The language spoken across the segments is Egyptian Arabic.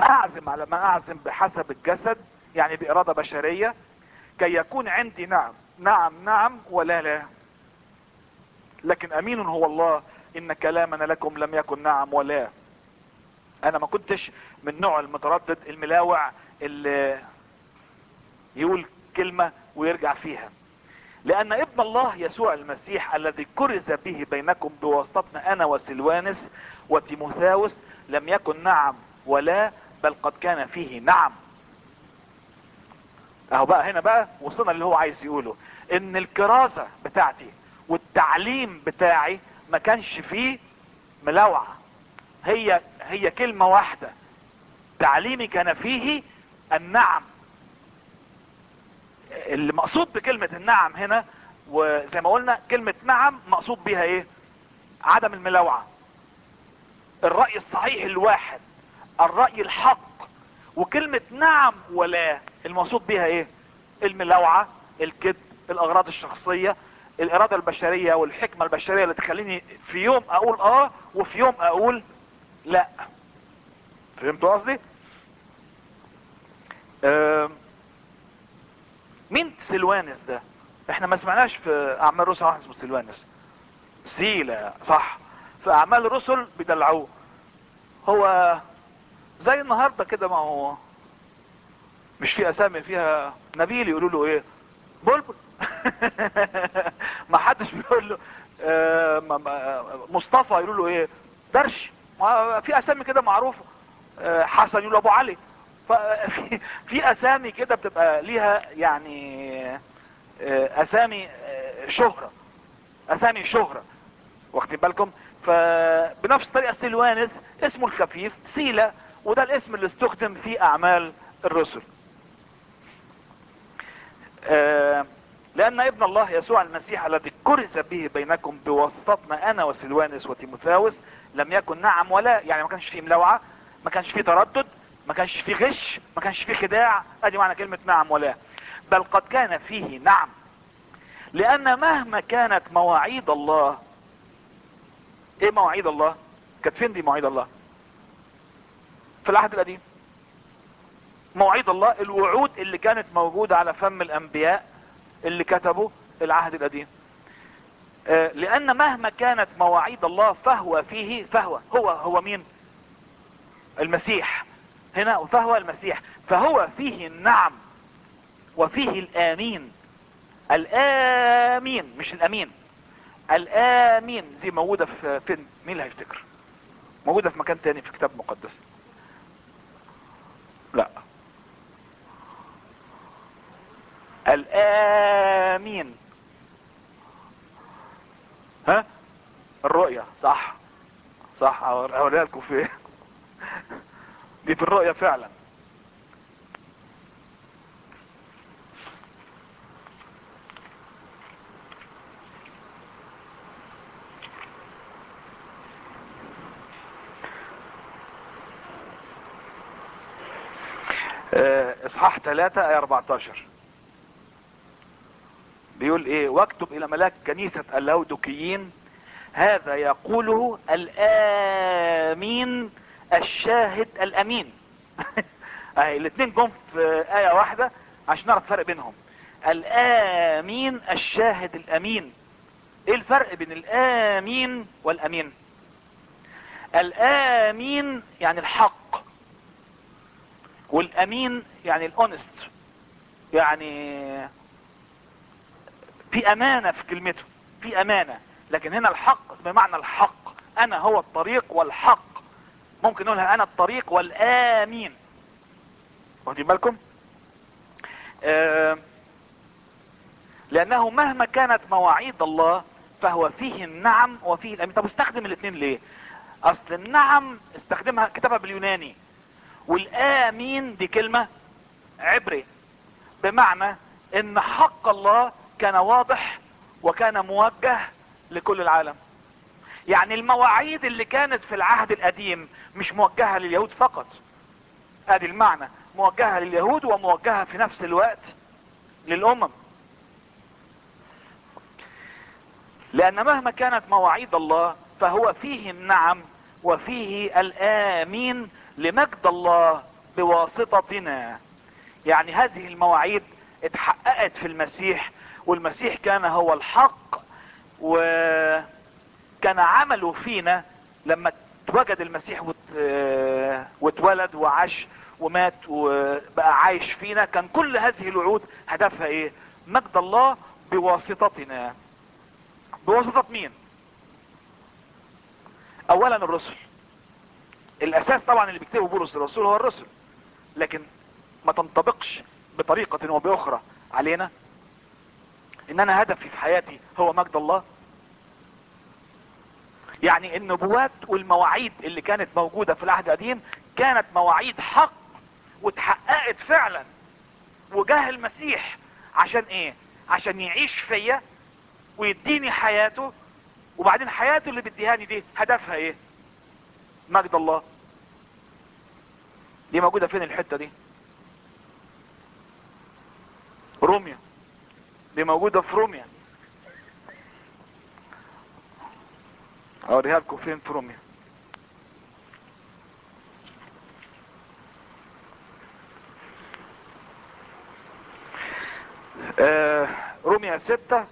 ام اعزم على ما اعزم بحسب الجسد يعني بارادة بشرية كي يكون عندي نعم نعم نعم ولا لا لكن امين هو الله ان كلامنا لكم لم يكن نعم ولا انا ما كنتش من نوع المتردد الملاوع اللي يقول كلمة ويرجع فيها لان ابن الله يسوع المسيح الذي كرز به بينكم بواسطتنا انا وسلوانس وتيموثاوس لم يكن نعم ولا بل قد كان فيه نعم اهو بقى هنا بقى وصلنا اللي هو عايز يقوله ان الكرازة بتاعتي والتعليم بتاعي ما كانش فيه ملوعة هي هي كلمة واحدة تعليمي كان فيه النعم اللي مقصود بكلمة النعم هنا وزي ما قلنا كلمة نعم مقصود بيها ايه عدم الملوعة الرأي الصحيح الواحد الرأي الحق وكلمة نعم ولا المقصود بيها ايه الملوعة الكذب الاغراض الشخصية الارادة البشرية والحكمة البشرية اللي تخليني في يوم اقول اه وفي يوم اقول لا فهمتوا قصدي آم، مين سلوانس ده احنا ما سمعناش في اعمال الرسل واحد اسمه سلوانس سيلا صح في اعمال الرسل بيدلعوه هو زي النهارده كده ما هو مش في اسامي فيها نبيل يقولوا له ايه بلبل ما حدش بيقول له آه، ما- ما- مصطفى يقولوا له ايه درش ما- في اسامي كده معروفه آه، حسن يقول له ابو علي ففي في اسامي كده بتبقى ليها يعني آه، اسامي آه، شهرة اسامي شهرة واخدين بالكم فبنفس الطريقة سيلوانس اسمه الخفيف سيلا وده الاسم اللي استخدم في اعمال الرسل آه، لان ابن الله يسوع المسيح الذي كرز به بينكم بواسطتنا انا وسلوانس وتيموثاوس لم يكن نعم ولا يعني ما كانش فيه ملوعة ما كانش فيه تردد ما كانش فيه غش ما كانش فيه خداع ادي معنى كلمة نعم ولا بل قد كان فيه نعم لان مهما كانت مواعيد الله ايه مواعيد الله كانت فين دي مواعيد الله في العهد القديم مواعيد الله الوعود اللي كانت موجودة على فم الانبياء اللي كتبوا العهد القديم آه، لان مهما كانت مواعيد الله فهو فيه فهو هو هو مين المسيح هنا فهو المسيح فهو فيه النعم وفيه الامين الامين مش الامين الامين دي موجودة في فين مين اللي هيفتكر موجودة في مكان تاني في كتاب مقدس لا الامين ها الرؤية صح صح اوريها لكم في دي في الرؤية فعلا آه، اصحاح 3 ايه 14 بيقول ايه واكتب الى ملاك كنيسة اللودكيين هذا يقوله الامين الشاهد الامين اهي الاثنين جم في ايه واحدة عشان نعرف الفرق بينهم الامين الشاهد الامين ايه الفرق بين الامين والامين الامين يعني الحق والامين يعني الاونست يعني في امانة في كلمته في امانة لكن هنا الحق بمعنى الحق انا هو الطريق والحق ممكن نقولها انا الطريق والامين واخدين بالكم آه لانه مهما كانت مواعيد الله فهو فيه النعم وفيه الامين طب استخدم الاثنين ليه اصل النعم استخدمها كتابها باليوناني والامين دي كلمة عبري بمعنى ان حق الله كان واضح وكان موجه لكل العالم يعني المواعيد اللي كانت في العهد القديم مش موجهة لليهود فقط ادي المعنى موجهة لليهود وموجهة في نفس الوقت للامم لان مهما كانت مواعيد الله فهو فيه النعم وفيه الامين لمجد الله بواسطتنا يعني هذه المواعيد اتحققت في المسيح والمسيح كان هو الحق وكان عمله فينا لما اتوجد المسيح وت... اه واتولد وعاش ومات وبقى عايش فينا كان كل هذه الوعود هدفها ايه مجد الله بواسطتنا بواسطة مين اولا الرسل الاساس طبعا اللي بيكتبه بولس الرسول هو الرسل لكن ما تنطبقش بطريقة وبأخرى علينا ان انا هدفي في حياتي هو مجد الله يعني النبوات والمواعيد اللي كانت موجودة في العهد القديم كانت مواعيد حق واتحققت فعلا وجاه المسيح عشان ايه عشان يعيش فيا ويديني حياته وبعدين حياته اللي بيديهاني دي هدفها ايه مجد الله دي موجودة فين الحتة دي روميا دي موجودة في روميا اوريها لكم فين في روميا آه روميا ستة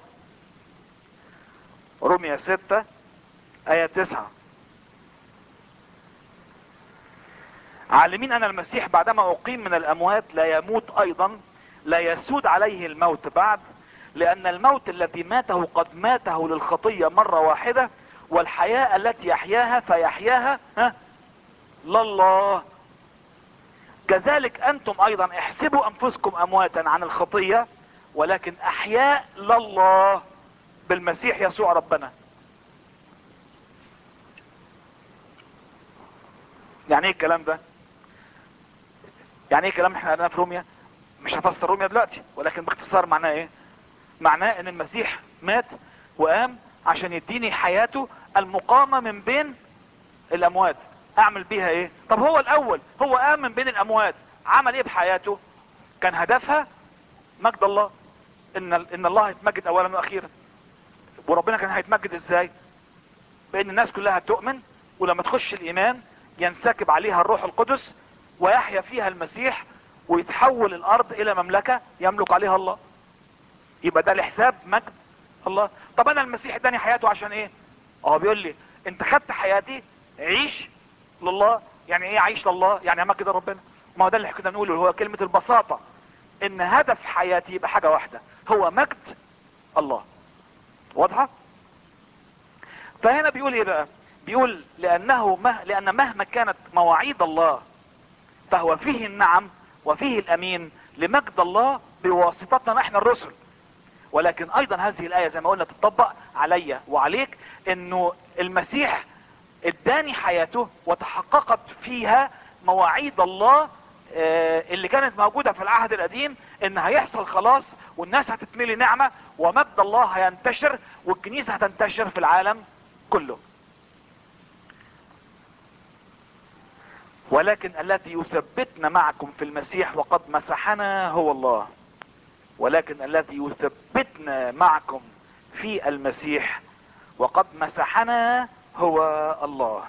روميا ستة آية تسعة عالمين أن المسيح بعدما أقيم من الأموات لا يموت أيضا لا يسود عليه الموت بعد لأن الموت الذي ماته قد ماته للخطية مرة واحدة والحياة التي يحياها فيحياها ها لله كذلك أنتم أيضا احسبوا أنفسكم أمواتا عن الخطية ولكن أحياء لله بالمسيح يسوع ربنا يعني ايه الكلام ده يعني ايه كلام احنا قلناه في روميا مش هفسر روميا دلوقتي ولكن باختصار معناه ايه معناه ان المسيح مات وقام عشان يديني حياته المقامة من بين الاموات اعمل بيها ايه طب هو الاول هو قام من بين الاموات عمل ايه بحياته كان هدفها مجد الله ان ان الله هيتمجد اولا واخيرا وربنا كان هيتمجد ازاي بان الناس كلها تؤمن ولما تخش الايمان ينسكب عليها الروح القدس ويحيا فيها المسيح ويتحول الارض الى مملكة يملك عليها الله يبقى ده لحساب مجد الله طب انا المسيح اداني حياته عشان ايه هو بيقول لي انت خدت حياتي عيش لله يعني ايه عيش لله يعني امجد ربنا ما هو ده اللي كنا بنقوله هو كلمة البساطة ان هدف حياتي يبقى حاجة واحدة هو مجد الله واضحة فهنا بيقول ايه بقى بيقول لانه مه... لان مهما كانت مواعيد الله فهو فيه النعم وفيه الامين لمجد الله بواسطتنا احنا الرسل ولكن ايضا هذه الاية زي ما قلنا تطبق عليا وعليك انه المسيح اداني حياته وتحققت فيها مواعيد الله اللي كانت موجودة في العهد القديم ان هيحصل خلاص والناس هتتملي نعمة ومجد الله هينتشر والكنيسة هتنتشر في العالم كله ولكن الذي يثبتنا معكم في المسيح وقد مسحنا هو الله ولكن الذي يثبتنا معكم في المسيح وقد مسحنا هو الله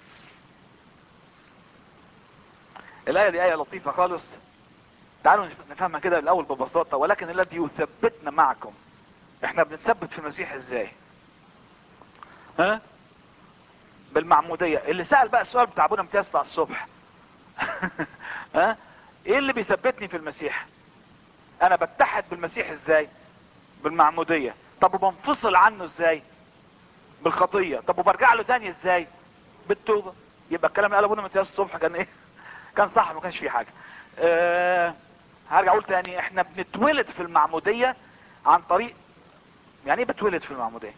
الآية دي آية لطيفة خالص تعالوا نفهمها كده الأول ببساطة ولكن الذي يثبتنا معكم احنا بنتثبت في المسيح ازاي ها بالمعمودية اللي سأل بقى السؤال بتاع ابونا امتياز بتاع الصبح ها ايه اللي بيثبتني في المسيح انا بتحد بالمسيح ازاي بالمعمودية طب وبنفصل عنه ازاي بالخطية طب وبرجع له تاني ازاي بالتوبة يبقى الكلام اللي قاله ابونا امتياز الصبح كان ايه كان صح ما كانش فيه حاجة أه هرجع اقول تاني احنا بنتولد في المعمودية عن طريق يعني ايه بتولد في المعمودية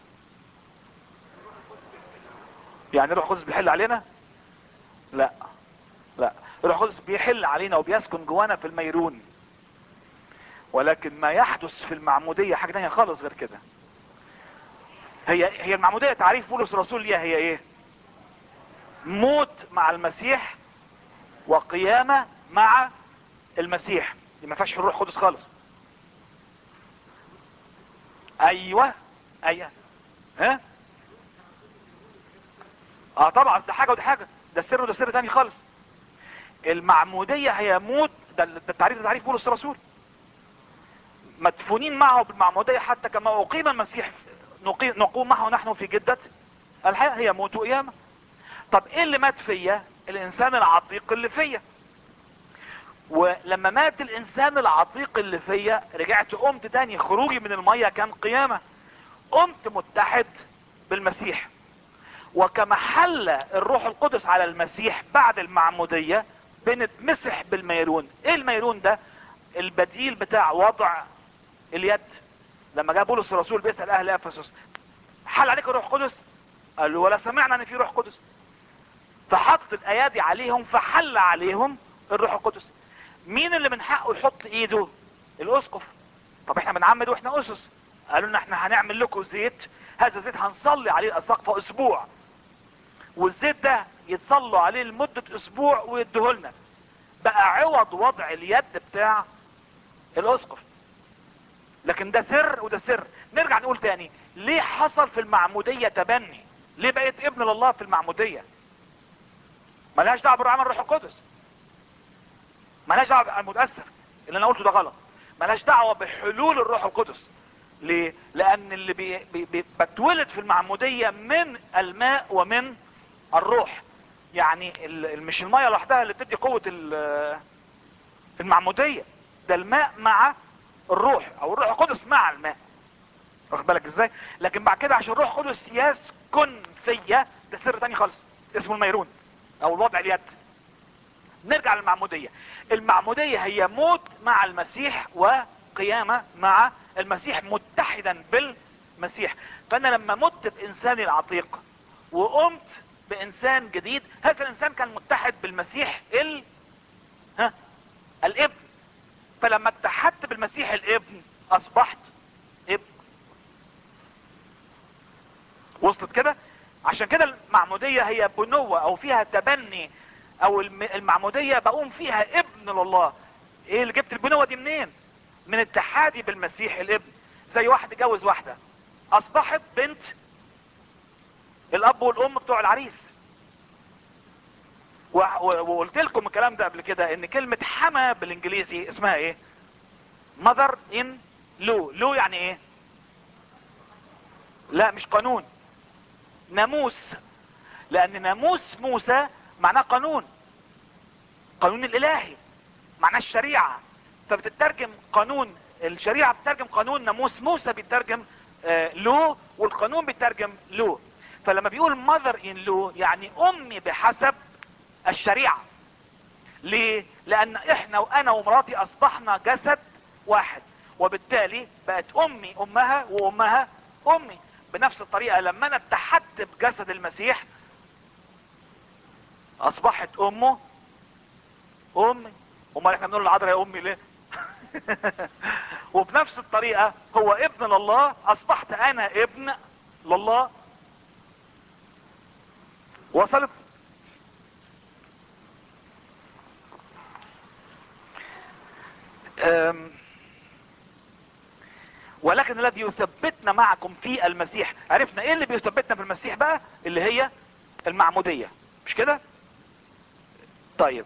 يعني روح القدس بيحل علينا لا لا روح القدس بيحل علينا وبيسكن جوانا في الميرون ولكن ما يحدث في المعمودية حاجة تانية خالص غير كده هي هي المعمودية تعريف بولس الرسول ليها هي ايه موت مع المسيح وقيامة مع المسيح دي ما فيهاش الروح القدس خالص ايوه ايوه ها اه طبعا ده حاجة وده حاجة ده سر وده سر تاني خالص المعمودية هي موت ده ده التعريف ده تعريف بولس الرسول مدفونين معه بالمعمودية حتى كما أقيم المسيح نقي- نقوم معه نحن في جدة الحياة هي موت وقيامة طب ايه اللي مات فيا الانسان العتيق اللي فيا ولما مات الانسان العتيق اللي فيا رجعت قمت تاني خروجي من المية كان قيامة قمت متحد بالمسيح وكما حل الروح القدس على المسيح بعد المعمودية بنتمسح بالميرون ايه الميرون ده البديل بتاع وضع اليد لما جاء بولس الرسول بيسأل اهل افسس حل عليك الروح القدس قالوا ولا سمعنا ان في روح قدس فحط الايادي عليهم فحل عليهم الروح القدس مين اللي من حقه يحط ايده الاسقف طب احنا بنعمد واحنا اسس قالوا لنا احنا هنعمل لكم زيت هذا الزيت هنصلي عليه الاساقفه اسبوع والزيت ده يتصلوا عليه لمدة اسبوع ويديهولنا بقى عوض وضع اليد بتاع الاسقف لكن ده سر وده سر نرجع نقول تاني ليه حصل في المعمودية تبني ليه بقيت ابن لله في المعمودية ملهاش دعوه بالرعايه الروح القدس ملهاش دعوه متاسف اللي انا قلته ده غلط ملهاش دعوه بحلول الروح القدس ليه لان اللي بي بي بي بتولد في المعموديه من الماء ومن الروح يعني ال- مش الميه لوحدها اللي بتدي قوه ال- المعموديه ده الماء مع الروح او الروح القدس مع الماء واخد بالك ازاي لكن بعد كده عشان الروح القدس يسكن فيا ده سر تاني خالص اسمه الميرون او الوضع اليد نرجع للمعمودية المعمودية هي موت مع المسيح وقيامة مع المسيح متحدا بالمسيح فانا لما مت بانساني العتيق وقمت بانسان جديد هذا الانسان كان متحد بالمسيح ال ها الابن فلما اتحدت بالمسيح الابن اصبحت ابن وصلت كده عشان كده المعمودية هي بنوة او فيها تبني او الم- المعمودية بقوم فيها ابن لله ايه اللي جبت البنوة دي منين من اتحادي بالمسيح الابن زي واحد اتجوز واحدة اصبحت بنت الاب والام بتوع العريس و- و- وقلت لكم الكلام ده قبل كده ان كلمة حما بالانجليزي اسمها ايه mother in law law يعني ايه لا مش قانون ناموس لان ناموس موسى معناه قانون قانون الالهي معناه الشريعة فبتترجم قانون الشريعة بتترجم قانون ناموس موسى بيترجم آه لو والقانون بيترجم لو فلما بيقول mother in law يعني امي بحسب الشريعة ليه لان احنا وانا ومراتي اصبحنا جسد واحد وبالتالي بقت امي امها وامها امي بنفس الطريقة لما انا اتحدت بجسد المسيح اصبحت امه امي امال احنا بنقول العذراء يا امي ليه وبنفس الطريقة هو ابن لله اصبحت انا ابن لله وصلت أم ولكن الذي يثبتنا معكم في المسيح عرفنا ايه اللي بيثبتنا في المسيح بقى اللي هي المعمودية مش كده طيب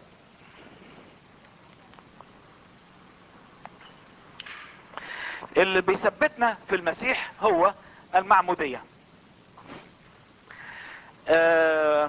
اللي بيثبتنا في المسيح هو المعمودية آه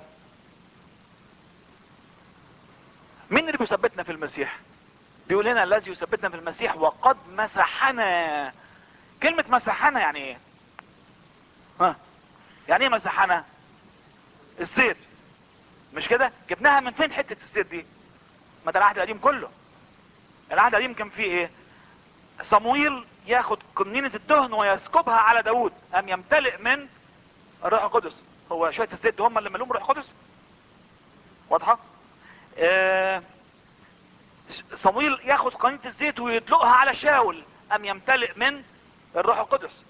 مين اللي بيثبتنا في المسيح بيقول هنا الذي يثبتنا في المسيح وقد مسحنا كلمة مسحنا يعني ايه ها يعني ايه مسحنا الزيت مش كده جبناها من فين حتة الزيت دي ما ده العهد القديم كله العهد القديم كان فيه ايه صمويل ياخد قنينة الدهن ويسكبها على داود ام يمتلئ من الروح القدس هو شوية الزيت هم اللي ملوم روح القدس واضحة آه صمويل ياخد قنينة الزيت ويدلقها على شاول ام يمتلئ من الروح القدس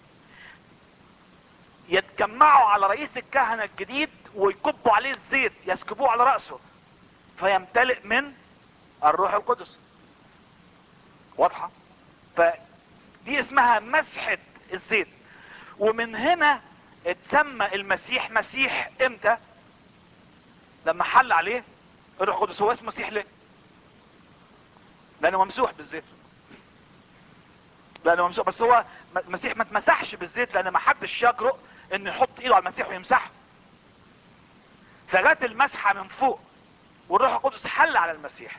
يتجمعوا على رئيس الكهنة الجديد ويكبوا عليه الزيت يسكبوه على رأسه فيمتلئ من الروح القدس واضحة فدي اسمها مسحة الزيت ومن هنا اتسمى المسيح مسيح امتى لما حل عليه الروح القدس هو اسمه مسيح ليه لانه ممسوح بالزيت لانه ممسوح بس هو م- المسيح ما اتمسحش بالزيت لان ما حدش يجرؤ انه يحط ايده على المسيح ويمسحه فجت المسحه من فوق والروح القدس حل على المسيح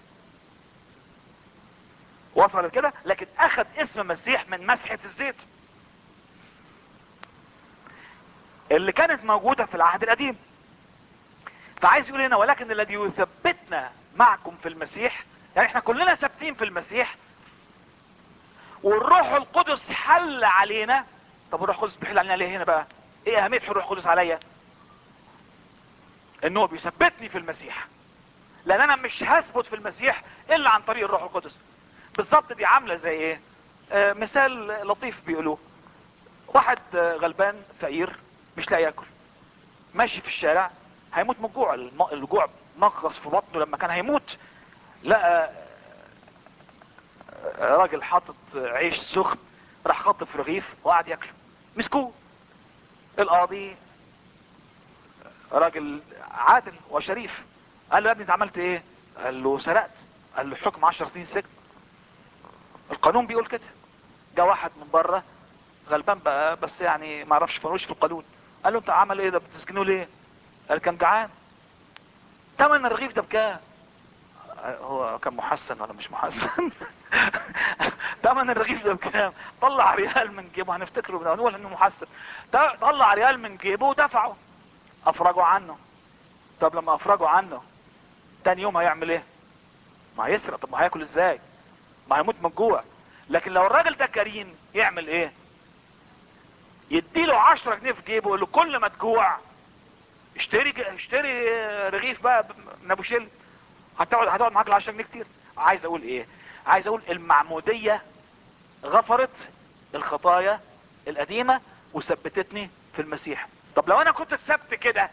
وصل كده لكن اخذ اسم مسيح من مسحه الزيت اللي كانت موجوده في العهد القديم فعايز يقول هنا ولكن الذي يثبتنا معكم في المسيح يعني احنا كلنا ثابتين في المسيح والروح القدس حل علينا طب الروح القدس بيحل علينا ليه هنا بقى ايه اهميه الروح القدس عليا ان هو بيثبتني في المسيح لان انا مش هثبت في المسيح الا عن طريق الروح القدس بالظبط دي عامله زي ايه آه مثال لطيف بيقولوه واحد آه غلبان فقير مش لاقي ياكل ماشي في الشارع هيموت من الجوع الم- الجوع مغص في بطنه لما كان هيموت لقى آه، راجل حاطط عيش سخن راح خاطف رغيف وقعد ياكله مسكوه القاضي راجل عادل وشريف قال له يا ابني انت عملت ايه قال له سرقت قال له حكم 10 سنين سجن القانون بيقول كده جه واحد من بره غلبان بقى بس يعني ما اعرفش فنوش في القانون قال له انت عمل ايه ده بتسجنه ليه قال كان جعان تمن الرغيف ده بكام هو كان محسن ولا مش محسن تمن الرغيف ده بكام طلع ريال من جيبه هنفتكره من نقول انه محسن ط- طلع ريال من جيبه ودفعه افرجوا عنه طب لما افرجوا عنه تاني يوم هيعمل ايه ما هيسرق طب ما هياكل ازاي ما هيموت من الجوع لكن لو الراجل ده كريم يعمل ايه يديله 10 جنيه في جيبه يقول له كل ما تجوع اشتري ج- اشتري رغيف بقى ب- من ابو شل هتقعد هتقعد معاك ال 10 جنيه كتير عايز اقول ايه عايز اقول المعموديه غفرت الخطايا القديمه وثبتتني في المسيح طب لو انا كنت اتثبت كده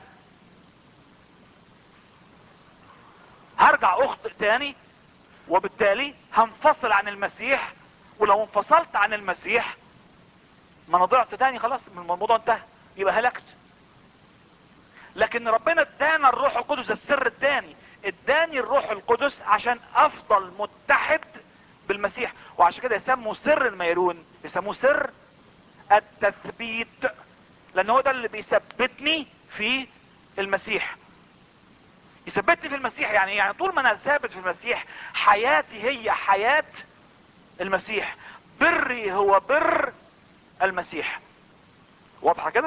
هرجع اخطئ تاني وبالتالي هنفصل عن المسيح ولو انفصلت عن المسيح ما انا ضعت تاني خلاص من الموضوع انتهى يبقى هلكت لكن ربنا ادانا الروح القدس ده السر الثاني اداني الروح القدس عشان افضل متحد بالمسيح وعشان كده يسموا سر الميرون يسموه سر التثبيت لان هو ده اللي بيثبتني في المسيح يثبتني في المسيح يعني إيه؟ يعني طول ما انا ثابت في المسيح حياتي هي حياة المسيح بري هو بر المسيح واضحة كده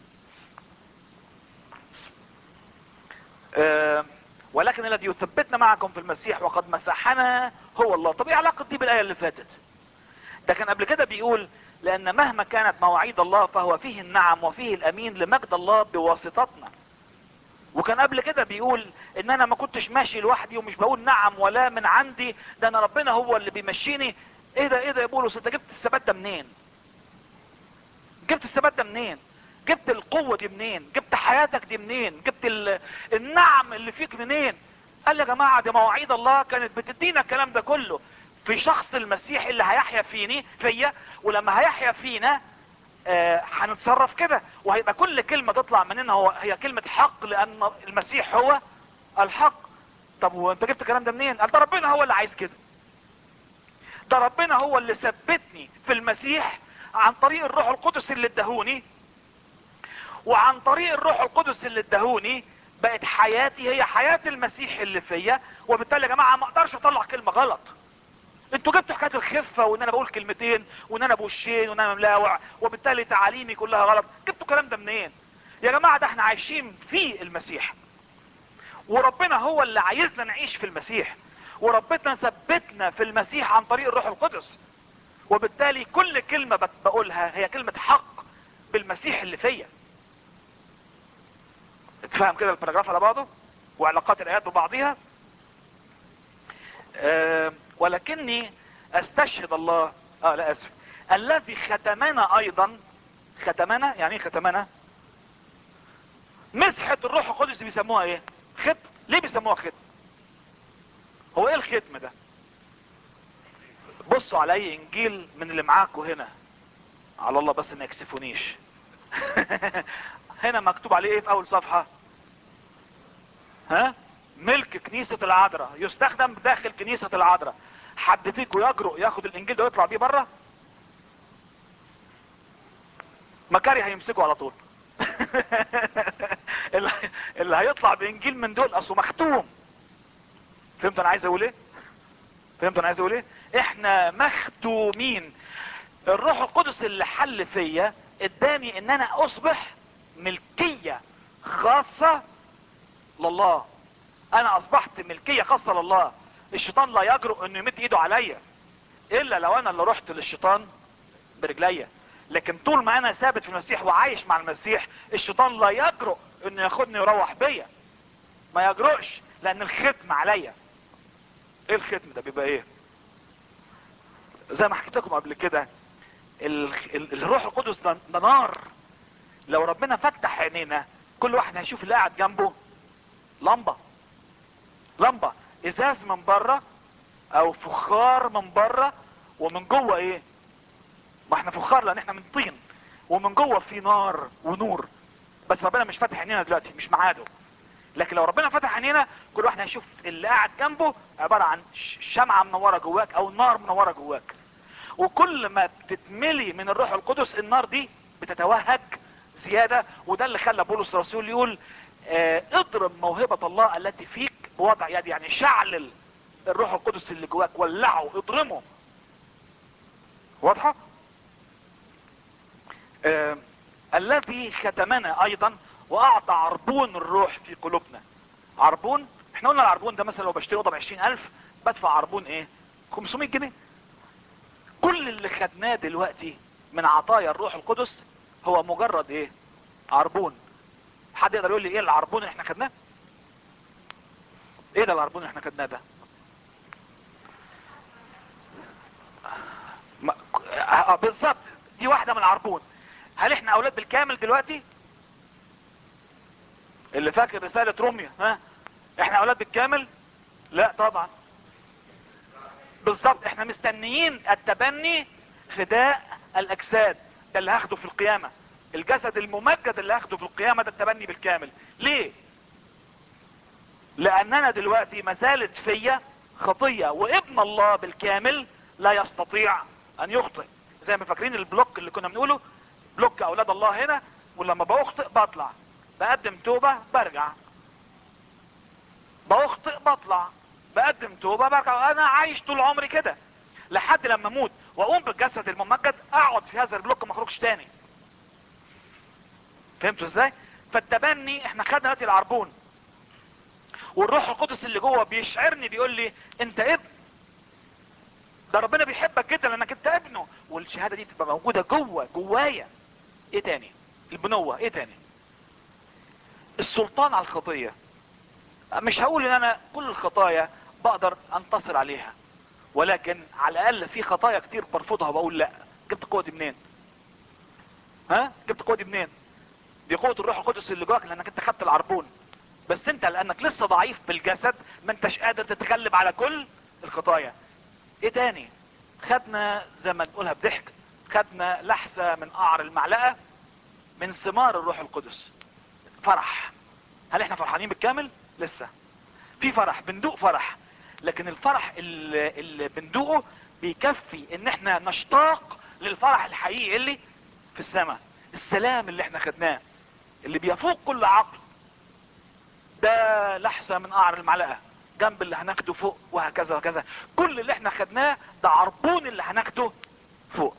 آه، ولكن الذي يثبتنا معكم في المسيح وقد مسحنا هو الله طب ايه علاقة دي بالآية اللي فاتت ده كان قبل كده بيقول لأن مهما كانت مواعيد الله فهو فيه النعم وفيه الأمين لمجد الله بواسطتنا وكان قبل كده بيقول ان انا ما كنتش ماشي لوحدي ومش بقول نعم ولا من عندي ده انا ربنا هو اللي بيمشيني ايه ده ايه ده يا بولس انت جبت الثبات ده منين جبت الثبات ده منين جبت القوة دي منين جبت حياتك دي منين جبت ال- النعم اللي فيك منين قال يا جماعة دي مواعيد الله كانت بتدينا الكلام ده كله في شخص المسيح اللي هيحيا فيني فيا ولما هيحيا فينا آه، هنتصرف كده وهيبقى كل كلمة تطلع مننا هو هي كلمة حق لان المسيح هو الحق طب وانت جبت الكلام ده منين قال ده ربنا هو اللي عايز كده ده ربنا هو اللي ثبتني في المسيح عن طريق الروح القدس اللي ادهوني وعن طريق الروح القدس اللي ادهوني بقت حياتي هي حياة المسيح اللي فيا وبالتالي يا جماعة ما اقدرش اطلع كلمة غلط انتوا جبتوا حكايه الخفه وان انا بقول كلمتين وان انا بوشين وان انا ملاوع وبالتالي تعاليمي كلها غلط جبتوا الكلام ده منين يا جماعه ده احنا عايشين في المسيح وربنا هو اللي عايزنا نعيش في المسيح وربنا ثبتنا في المسيح عن طريق الروح القدس وبالتالي كل كلمه بت- بقولها هي كلمه حق بالمسيح اللي فيا اتفهم كده الباراجراف على بعضه وعلاقات الايات ببعضها آه، ولكني استشهد الله اه لا اسف الذي ختمنا ايضا ختمنا يعني ايه ختمنا مسحة الروح القدس بيسموها ايه ختم ليه بيسموها ختم هو ايه الختم ده بصوا على اي انجيل من اللي معاكوا هنا على الله بس ما يكسفونيش هنا مكتوب عليه ايه في اول صفحة ها ملك كنيسة العذراء يستخدم داخل كنيسة العذراء حد فيكم يجرؤ ياخد الانجيل ده ويطلع بيه بره مكاري هيمسكه على طول اللي, اللي هيطلع بانجيل من دول اصله مختوم فهمت انا عايز اقول ايه فهمت انا عايز اقول ايه احنا مختومين الروح القدس اللي حل فيا اداني ان انا اصبح ملكية خاصة لله انا اصبحت ملكية خاصة لله الشيطان لا يجرؤ انه يمد ايده عليا الا لو انا اللي رحت للشيطان برجليا لكن طول ما انا ثابت في المسيح وعايش مع المسيح الشيطان لا يجرؤ انه ياخدني يروح بيا ما يجرؤش لان الختم عليا ايه الختم ده بيبقى ايه زي ما حكيت لكم قبل كده ال- ال- الروح القدس ده ده نار لو ربنا فتح عينينا كل واحد هيشوف اللي قاعد جنبه لمبة لمبة ازاز من بره او فخار من بره ومن جوه ايه ما احنا فخار لان احنا من طين ومن جوه في نار ونور بس ربنا مش فاتح عينينا دلوقتي مش معاده لكن لو ربنا فتح عينينا كل واحد هيشوف اللي قاعد جنبه عبارة عن ش- شمعة منورة جواك او نار منورة جواك وكل ما بتتملي من الروح القدس النار دي بتتوهج زيادة وده اللي خلى بولس الرسول يقول آه، اضرب موهبة الله التي فيك بوضع يد يعني شعلل الروح القدس اللي جواك ولعه اضرمه واضحة آه، الذي ختمنا ايضا واعطى عربون الروح في قلوبنا عربون احنا قلنا العربون ده مثلا لو بشتري اوضه ب 20000 بدفع عربون ايه 500 جنيه كل اللي خدناه دلوقتي من عطايا الروح القدس هو مجرد ايه عربون حد يقدر يقول لي ايه العربون اللي احنا خدناه ايه ده العربون اللي احنا خدناه ده ما- آه، بالظبط دي واحدة من العربون هل احنا اولاد بالكامل دلوقتي اللي فاكر رسالة روميا ها احنا اولاد بالكامل لا طبعا بالظبط احنا مستنيين التبني فداء الاجساد ده اللي هاخده في القيامة الجسد الممجد اللي هاخده في القيامة ده التبني بالكامل ليه لاننا دلوقتي ما زالت فيا خطية وابن الله بالكامل لا يستطيع ان يخطئ زي ما فاكرين البلوك اللي كنا بنقوله بلوك اولاد الله هنا ولما بخطئ بطلع بقدم توبة برجع بخطئ بطلع بقدم توبة برجع انا عايش طول عمري كده لحد لما اموت واقوم بالجسد الممجد اقعد في هذا البلوك ما اخرجش تاني فهمتوا ازاي فالتبني احنا خدنا دلوقتي العربون والروح القدس اللي جوه بيشعرني بيقول لي انت ابن ده ربنا بيحبك جدا لانك انت ابنه والشهاده دي تبقى موجوده جوه جوايا ايه تاني البنوه ايه تاني السلطان على الخطيه مش هقول ان انا كل الخطايا بقدر انتصر عليها ولكن على الاقل في خطايا كتير برفضها وبقول لا جبت قوتي منين ها جبت قوتي منين دي قوه الروح القدس اللي جواك لانك انت خدت العربون بس انت لانك لسه ضعيف بالجسد ما انتش قادر تتغلب على كل الخطايا ايه تاني خدنا زي ما نقولها بضحك خدنا لحسة من قعر المعلقة من ثمار الروح القدس فرح هل احنا فرحانين بالكامل لسه في فرح بندوق فرح لكن الفرح اللي, اللي بندوقه بيكفي ان احنا نشتاق للفرح الحقيقي اللي في السماء السلام اللي احنا خدناه اللي بيفوق كل عقل ده لحسة من قعر المعلقة جنب اللي هناخده فوق وهكذا وهكذا كل اللي احنا خدناه ده عربون اللي هناخده فوق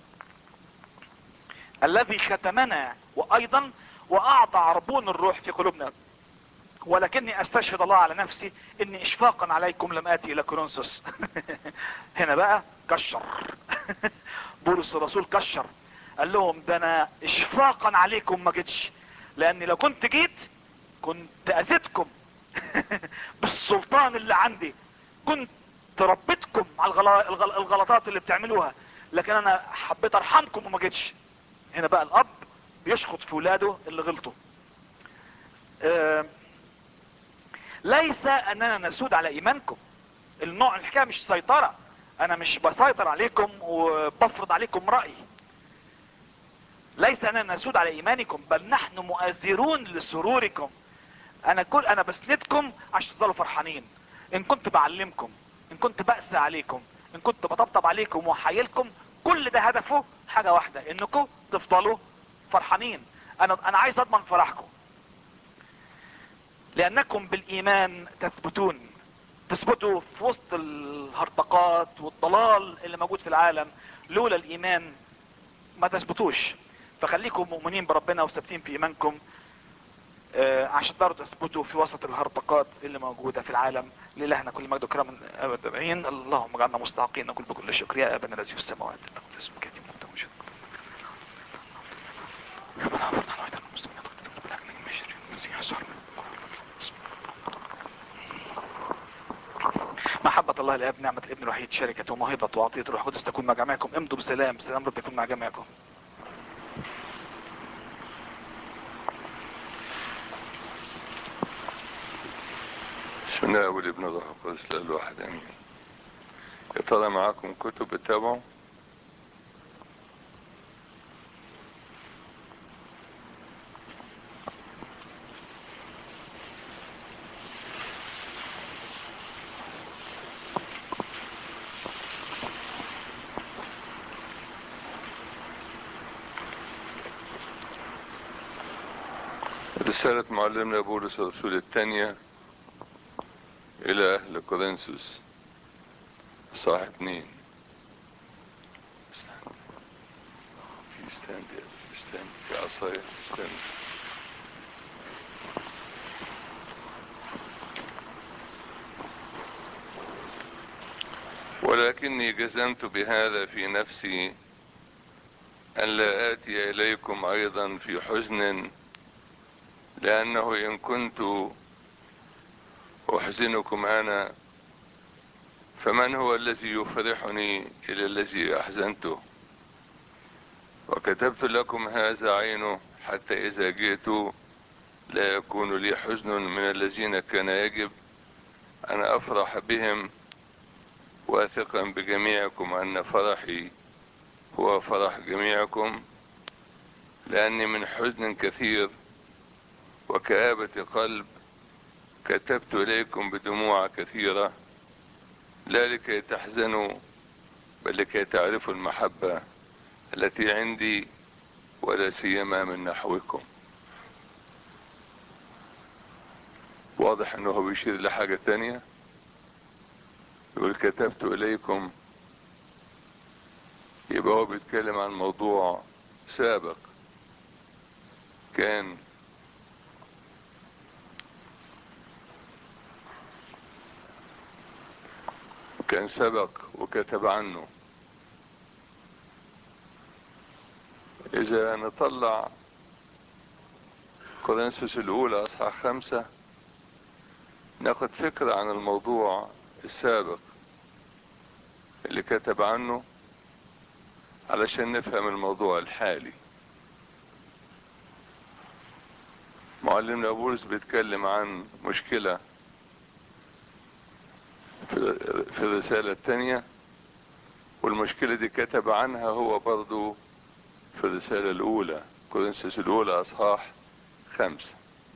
الذي ختمنا وايضا واعطى عربون الروح في قلوبنا ولكني استشهد الله على نفسي اني اشفاقا عليكم لم اتي الى كورنثوس هنا بقى كشر بولس الرسول كشر قال لهم ده انا اشفاقا عليكم ما جيتش لاني لو كنت جيت كنت اذيتكم بالسلطان اللي عندي كنت ربيتكم على الغلا- الغل- الغلطات اللي بتعملوها لكن انا حبيت ارحمكم وما جيتش هنا بقى الاب بيشخط في ولاده اللي غلطوا آه، ليس اننا نسود على ايمانكم النوع الحكايه مش سيطره انا مش بسيطر عليكم وبفرض عليكم رايي ليس اننا نسود على ايمانكم بل نحن مؤازرون لسروركم انا كل انا بسندكم عشان تفضلوا فرحانين ان كنت بعلمكم ان كنت بأس عليكم ان كنت بطبطب عليكم وحايلكم كل ده هدفه حاجة واحدة انكم تفضلوا فرحانين انا انا عايز اضمن فرحكم لانكم بالايمان تثبتون تثبتوا في وسط الهرطقات والضلال اللي موجود في العالم لولا الايمان ما تثبتوش فخليكم مؤمنين بربنا وثابتين في ايمانكم آه، عشان تقدروا تثبتوا في وسط الهرطقات اللي موجودة في العالم لإلهنا كل مجد وكرم من أبد أبعين اللهم اجعلنا مستحقين نقول بكل شكر يا أبنا الذي في السماوات تقدس اسمك يأتي ملكك وجهك كما أمرنا على أيدينا المسلمين تقدم بالحق من المشرق المسيح يسوع محبة الله الآب نعمة الابن الوحيد شركة وموهبة وعطية الروح القدس تكون مع جميعكم امضوا بسلام سلام رب يكون مع جميعكم بسم الله والابن والروح القدس لا الواحد امين يا ترى معاكم كتب بتتابعوا رسالة معلمنا بولس الرسول الثانية إلى أهل كورنثوس صح اتنين استنى. في ستاند ستاند في عصاية ستاند ولكني جزمت بهذا في نفسي أن لا آتي إليكم أيضا في حزن لأنه إن كنت أحزنكم أنا فمن هو الذي يفرحني إلى الذي أحزنته وكتبت لكم هذا عينه حتى إذا جئت لا يكون لي حزن من الذين كان يجب أن أفرح بهم واثقا بجميعكم أن فرحي هو فرح جميعكم لأني من حزن كثير وكآبة قلب كتبت إليكم بدموع كثيرة لا لكي تحزنوا بل لكي تعرفوا المحبة التي عندي ولا سيما من نحوكم واضح انه هو بيشير لحاجة تانية يقول كتبت اليكم يبقى هو بيتكلم عن موضوع سابق كان كان سبق وكتب عنه إذا نطلع كورنثوس الأولى أصحاح خمسة ناخد فكرة عن الموضوع السابق اللي كتب عنه علشان نفهم الموضوع الحالي معلمنا بولس بيتكلم عن مشكلة في في الرسالة الثانية والمشكلة دي كتب عنها هو برضو في الرسالة الأولى كورنثوس الأولى أصحاح خمسة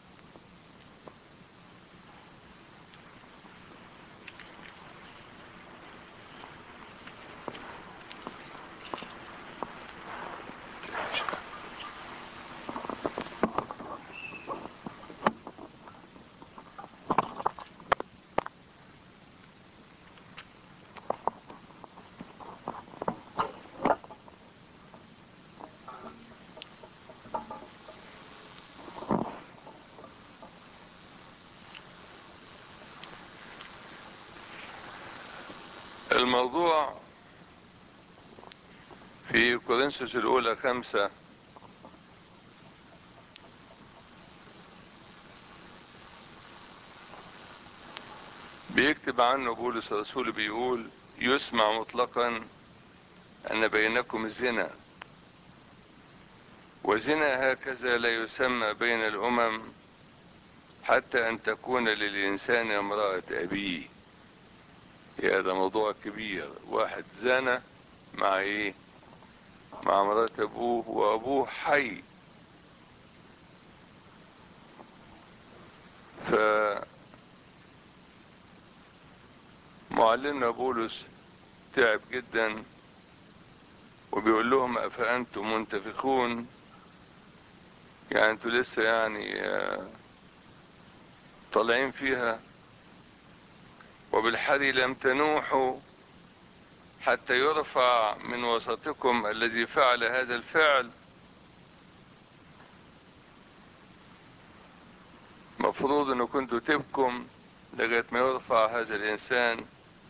الموضوع في كورنثوس الأولى خمسة بيكتب عنه بولس الرسول بيقول يسمع مطلقا أن بينكم الزنا وزنا هكذا لا يسمى بين الأمم حتى أن تكون للإنسان امرأة أبيه يا ده موضوع كبير واحد زنى مع ايه مع مرات ابوه وابوه حي ف معلمنا بولس تعب جدا وبيقول لهم افانتم منتفخون يعني انتوا لسه يعني آه، طالعين فيها وبالحري لم تنوحوا حتى يرفع من وسطكم الذي فعل هذا الفعل مفروض انه كنتوا تبكم لغاية ما يرفع هذا الانسان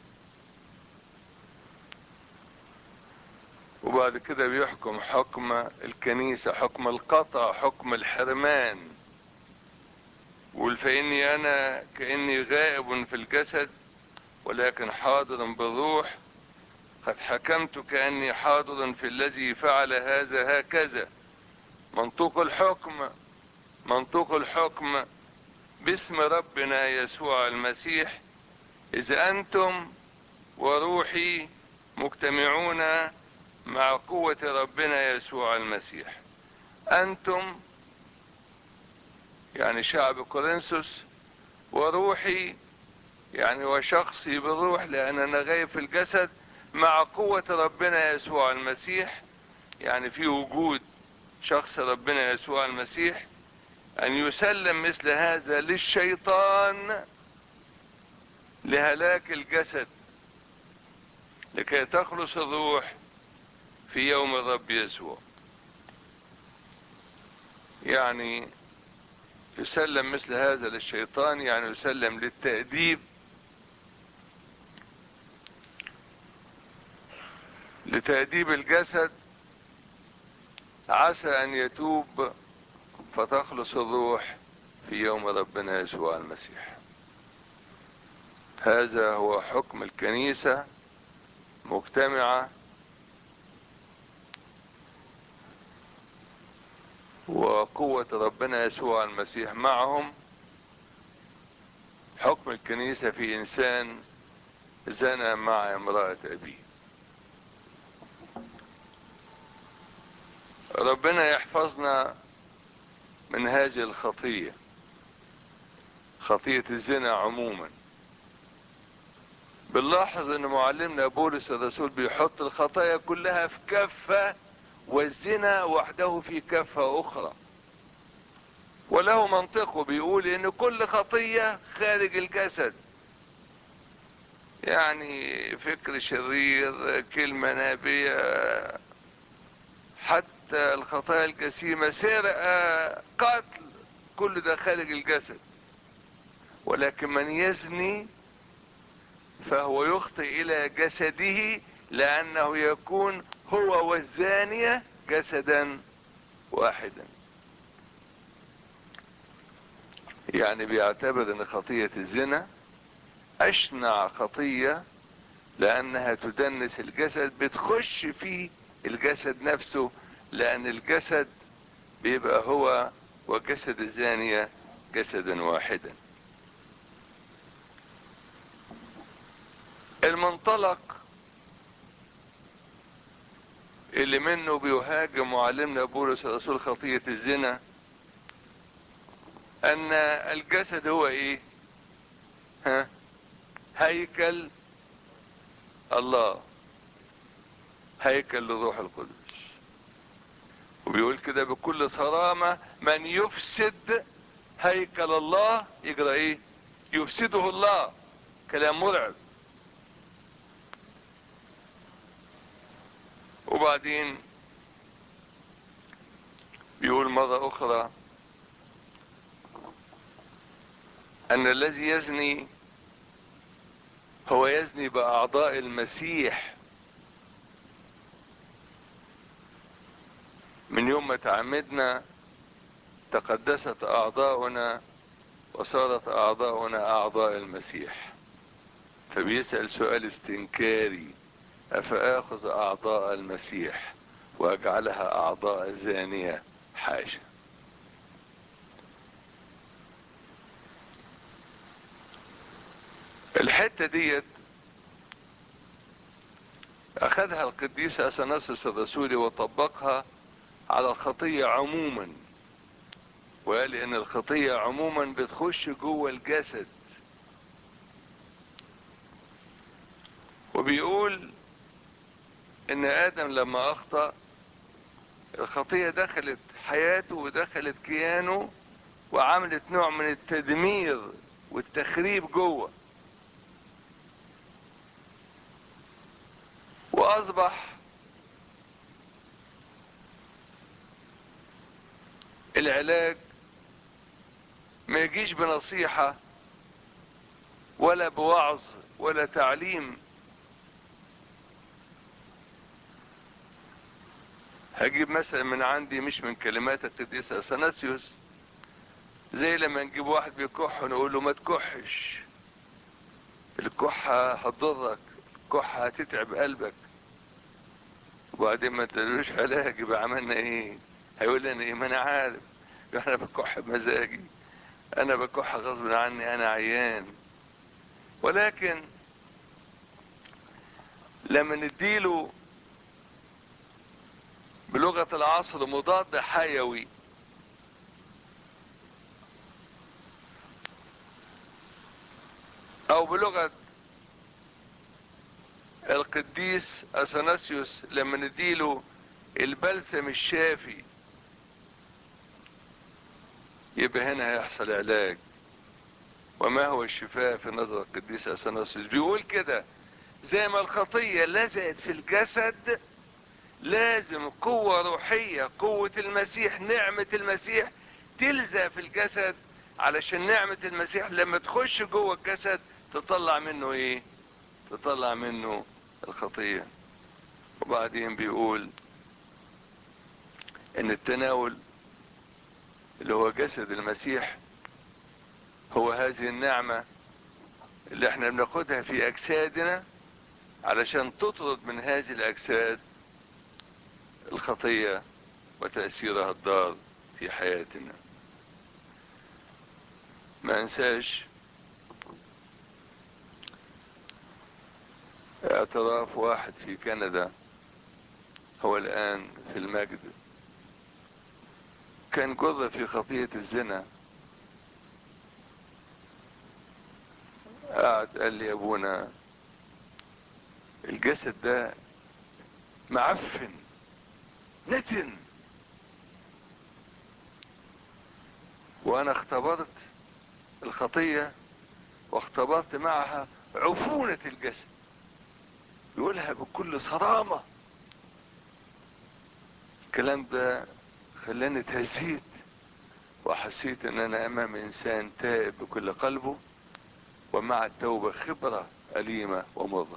وبعد كده بيحكم حكم الكنيسة حكم القطع حكم الحرمان يقول فإني أنا كأني غائب في الجسد ولكن حاضر بالروح قد حكمت كأني حاضر في الذي فعل هذا هكذا منطوق الحكم منطوق الحكم باسم ربنا يسوع المسيح إذا أنتم وروحي مجتمعون مع قوة ربنا يسوع المسيح أنتم يعني شعب كورنثوس وروحي يعني وشخصي بالروح لأن أنا غايب في الجسد مع قوة ربنا يسوع المسيح يعني في وجود شخص ربنا يسوع المسيح أن يسلم مثل هذا للشيطان لهلاك الجسد لكي تخلص الروح في يوم الرب يسوع يعني يسلم مثل هذا للشيطان يعني يسلم للتأديب لتأديب الجسد عسى أن يتوب فتخلص الروح في يوم ربنا يسوع المسيح هذا هو حكم الكنيسة مجتمعة وقوة ربنا يسوع المسيح معهم حكم الكنيسة في إنسان زنى مع امرأة أبيه ربنا يحفظنا من هذه الخطية خطية الزنا عموما بنلاحظ ان معلمنا بولس الرسول بيحط الخطايا كلها في كفة والزنا وحده في كفة اخرى وله منطقه بيقول ان كل خطية خارج الجسد يعني فكر شرير كلمة نابية حتى الخطايا الجسيمة سرقة قتل كل ده خارج الجسد ولكن من يزني فهو يخطئ الى جسده لانه يكون هو والزانية جسدا واحدا يعني بيعتبر ان خطية الزنا اشنع خطية لانها تدنس الجسد بتخش في الجسد نفسه لان الجسد بيبقى هو وجسد الزانية جسدا واحدا المنطلق اللي منه بيهاجم معلمنا بولس الرسول خطية الزنا ان الجسد هو ايه ها هيكل الله هيكل للروح القدس وبيقول كده بكل صرامة من يفسد هيكل الله يجرى ايه يفسده الله كلام مرعب وبعدين بيقول مرة اخرى ان الذي يزني هو يزني باعضاء المسيح من يوم ما تعمدنا تقدست اعضاؤنا وصارت اعضاؤنا اعضاء المسيح فبيسأل سؤال استنكاري افاخذ اعضاء المسيح واجعلها اعضاء زانية حاشا الحتة ديت اخذها القديس اثناسوس الرسولي وطبقها على الخطية عموما وقال ان الخطية عموما بتخش جوه الجسد وبيقول ان ادم لما اخطأ الخطية دخلت حياته ودخلت كيانه وعملت نوع من التدمير والتخريب جوه واصبح العلاج ما يجيش بنصيحة ولا بوعظ ولا تعليم هجيب مثلا من عندي مش من كلمات القديس اثناسيوس زي لما نجيب واحد بيكح ونقول له ما تكحش الكحة هتضرك الكحة هتتعب قلبك وبعدين ما تدلوش علاج يبقى عملنا ايه هيقول لنا ايه ما انا عارف انا بكح بمزاجي انا بكح غصب عني انا عيان ولكن لما نديله بلغة العصر مضاد حيوي او بلغة القديس اثناسيوس لما نديله البلسم الشافي يبقى هنا هيحصل علاج وما هو الشفاء في نظر القديس اثناسيوس بيقول كده زي ما الخطية لزقت في الجسد لازم قوة روحية قوة المسيح نعمة المسيح تلزق في الجسد علشان نعمة المسيح لما تخش جوه الجسد تطلع منه ايه تطلع منه الخطية وبعدين بيقول ان التناول اللي هو جسد المسيح هو هذه النعمة اللي احنا بناخدها في اجسادنا علشان تطرد من هذه الاجساد الخطية وتأثيرها الضار في حياتنا ما انساش اعتراف واحد في كندا هو الآن في المجد كان جر في خطية الزنا قعد قال لي يا ابونا الجسد ده معفن نتن وانا اختبرت الخطية واختبرت معها عفونة الجسد يقولها بكل صرامة الكلام ده خلاني اتهزيت وحسيت ان انا امام انسان تائب بكل قلبه ومع التوبة خبرة أليمة ومرة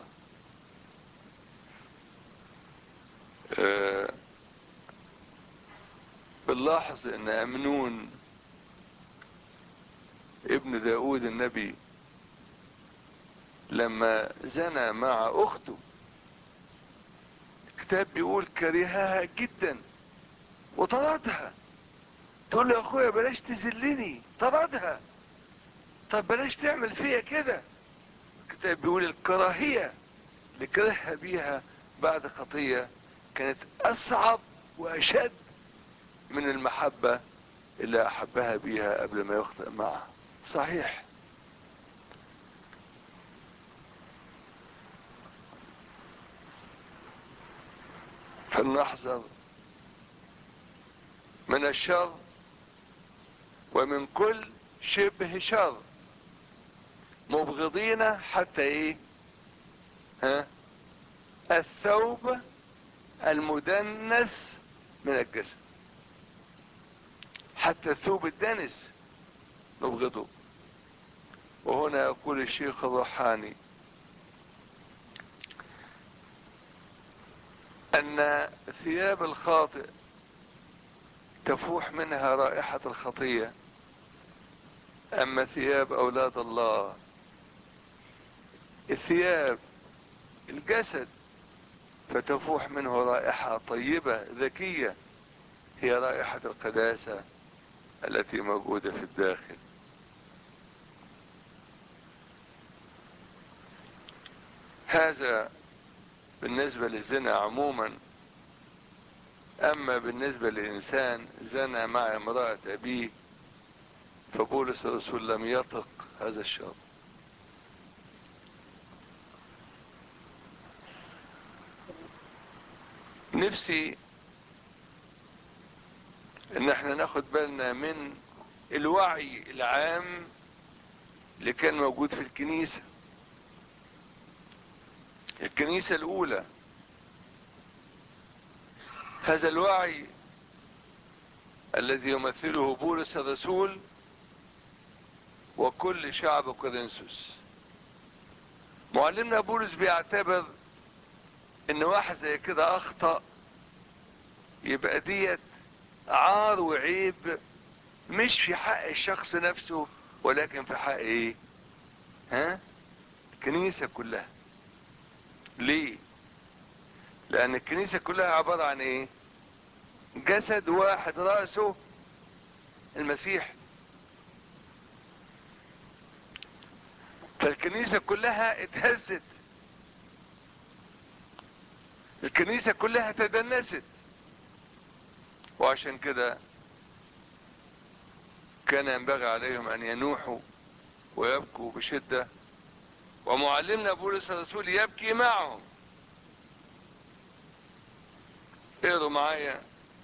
أه بنلاحظ ان امنون ابن داود النبي لما زنى مع اخته الكتاب بيقول كرهها جدا وطردها تقول له يا اخويا بلاش تذلني طردها طب بلاش تعمل فيا كده الكتاب بيقول الكراهية اللي كرهها بيها بعد خطية كانت اصعب واشد من المحبة اللي احبها بيها قبل ما يخطئ معها صحيح فلنحذر من الشر ومن كل شبه شر مبغضين حتى ايه ها الثوب المدنس من الجسد حتى الثوب الدنس نبغضه وهنا يقول الشيخ الروحاني ان ثياب الخاطئ تفوح منها رائحة الخطية اما ثياب اولاد الله الثياب الجسد فتفوح منه رائحة طيبة ذكية هي رائحة القداسة التي موجودة في الداخل هذا بالنسبة للزنا عموما اما بالنسبة للانسان زنى مع امرأة ابيه فبولس الرسول لم يطق هذا الشر نفسي ان احنا ناخد بالنا من الوعي العام اللي كان موجود في الكنيسة الكنيسة الاولى هذا الوعي الذي يمثله بولس الرسول وكل شعب كورنثوس معلمنا بولس بيعتبر ان واحد زي كده اخطأ يبقى ديت عار وعيب مش في حق الشخص نفسه ولكن في حق ايه ها الكنيسة كلها ليه لان الكنيسة كلها عبارة عن ايه جسد واحد رأسه المسيح فالكنيسة كلها اتهزت الكنيسة كلها تدنست وعشان كده كان ينبغي عليهم ان ينوحوا ويبكوا بشدة ومعلمنا بولس الرسول يبكي معهم اقروا معايا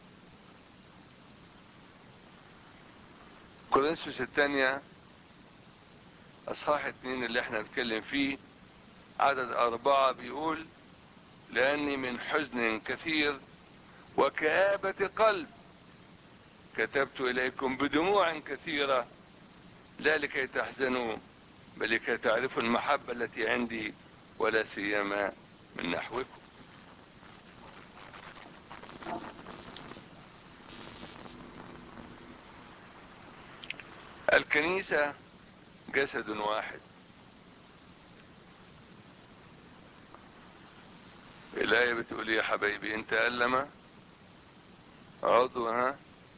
كورنثوس الثانية اصحاح اتنين اللي احنا نتكلم فيه عدد اربعة بيقول لاني من حزن كثير وكآبة قلب كتبت اليكم بدموع كثيرة لا لكي تحزنوا بل لكي تعرفوا المحبة التي عندي ولا سيما من نحوكم الكنيسة جسد واحد الآية بتقول يا حبايبي إن تألم عضو ها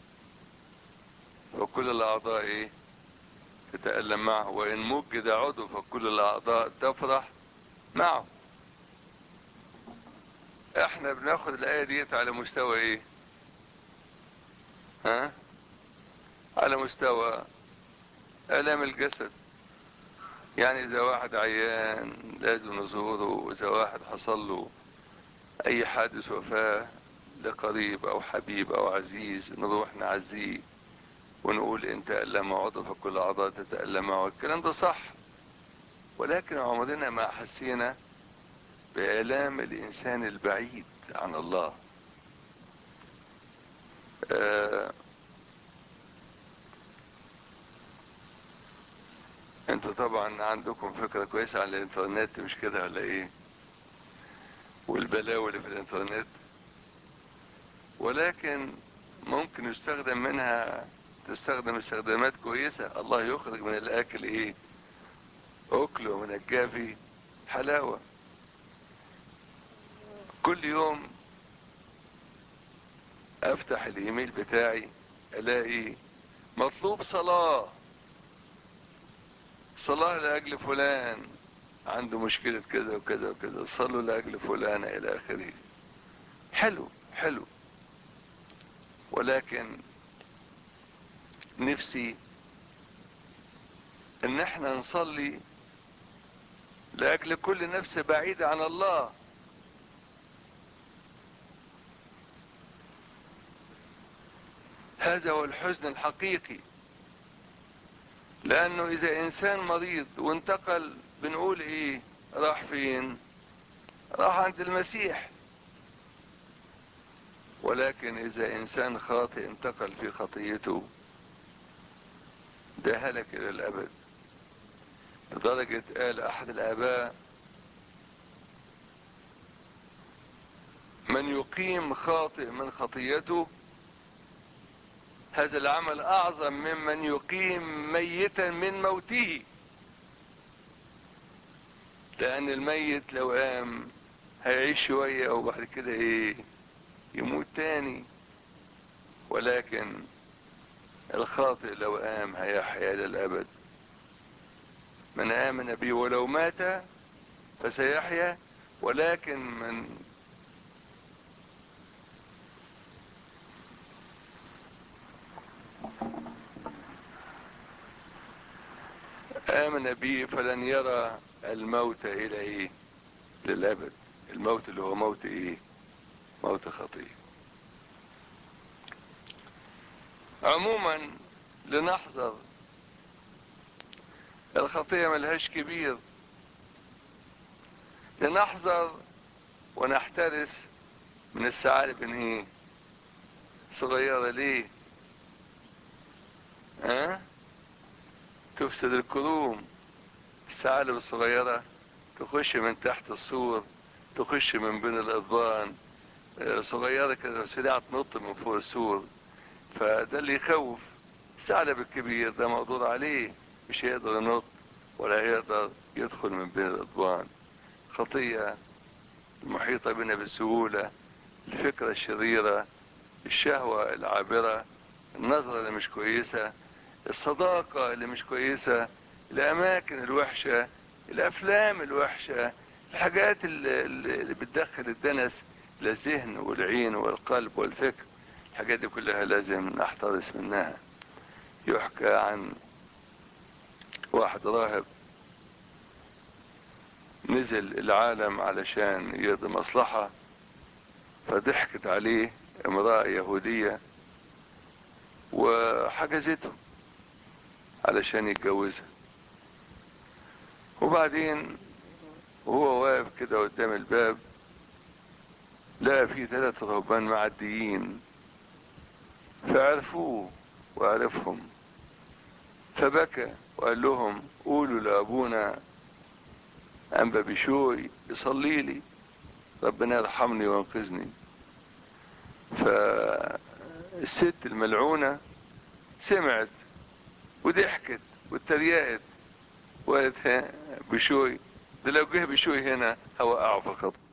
وكل الأعضاء إيه تتألم معه وإن مجد عضو فكل الأعضاء تفرح معه احنا بناخد الآية ديت على مستوى إيه ها على مستوى آلام الجسد يعني إذا واحد عيان لازم نزوره وإذا واحد حصل له أي حادث وفاة لقريب أو حبيب أو عزيز نروح نعزيه ونقول إن تألم عضو فكل أعضاء تتألم معه الكلام ده صح ولكن عمرنا ما حسينا بآلام الإنسان البعيد عن الله آه انتوا طبعا عندكم فكرة كويسة عن الانترنت مش كده ولا ايه والبلاوي اللي في الانترنت ولكن ممكن يستخدم منها تستخدم استخدامات كويسة الله يخرج من الاكل ايه اكل ومن الجافي حلاوة كل يوم افتح الايميل بتاعي الاقي مطلوب صلاه صلاة لأجل فلان عنده مشكلة كذا وكذا وكذا صلوا لأجل فلان إلى آخره حلو حلو ولكن نفسي ان احنا نصلي لأجل كل نفس بعيدة عن الله هذا هو الحزن الحقيقي لانه اذا انسان مريض وانتقل بنقول ايه راح فين راح عند المسيح ولكن اذا انسان خاطئ انتقل في خطيته ده هلك الى الابد لدرجة قال احد الاباء من يقيم خاطئ من خطيته هذا العمل اعظم ممن يقيم ميتا من موته لان الميت لو قام هيعيش شوية وبعد كده ايه يموت تاني ولكن الخاطئ لو قام هيحيا للابد من امن بي ولو مات فسيحيا ولكن من آمن بي فلن يرى الموت إلى إيه للأبد الموت اللي هو موت إيه موت خطية عموما لنحذر الخطية ملهاش كبير لنحذر ونحترس من الثعالب ان ايه صغيرة ليه ها أه؟ تفسد الكروم الثعالب الصغيرة تخش من تحت السور تخش من بين الأضبان صغيرة كده سريعة تنط من فوق السور فده اللي يخوف الثعلب الكبير ده مقدور عليه مش هيقدر ينط ولا هيقدر يدخل من بين الأضبان خطية المحيطة بنا بسهولة الفكرة الشريرة الشهوة العابرة النظرة اللي مش كويسة الصداقة اللي مش كويسة الأماكن الوحشة الأفلام الوحشة الحاجات اللي, اللي بتدخل الدنس للذهن والعين والقلب والفكر الحاجات دي كلها لازم نحترس منها يحكى عن واحد راهب نزل العالم علشان يقضي مصلحة فضحكت عليه امرأة يهودية وحجزته علشان يتجوزها وبعدين وهو واقف كده قدام الباب لقى فيه ثلاثة رهبان معديين فعرفوه وعرفهم فبكى وقال لهم قولوا لأبونا أنبا بشوي يصلي لي ربنا يرحمني وينقذني فالست الملعونة سمعت وضحكت واتريقت وقالت بشوي ده لو جه بشوي هنا هوقعه فقط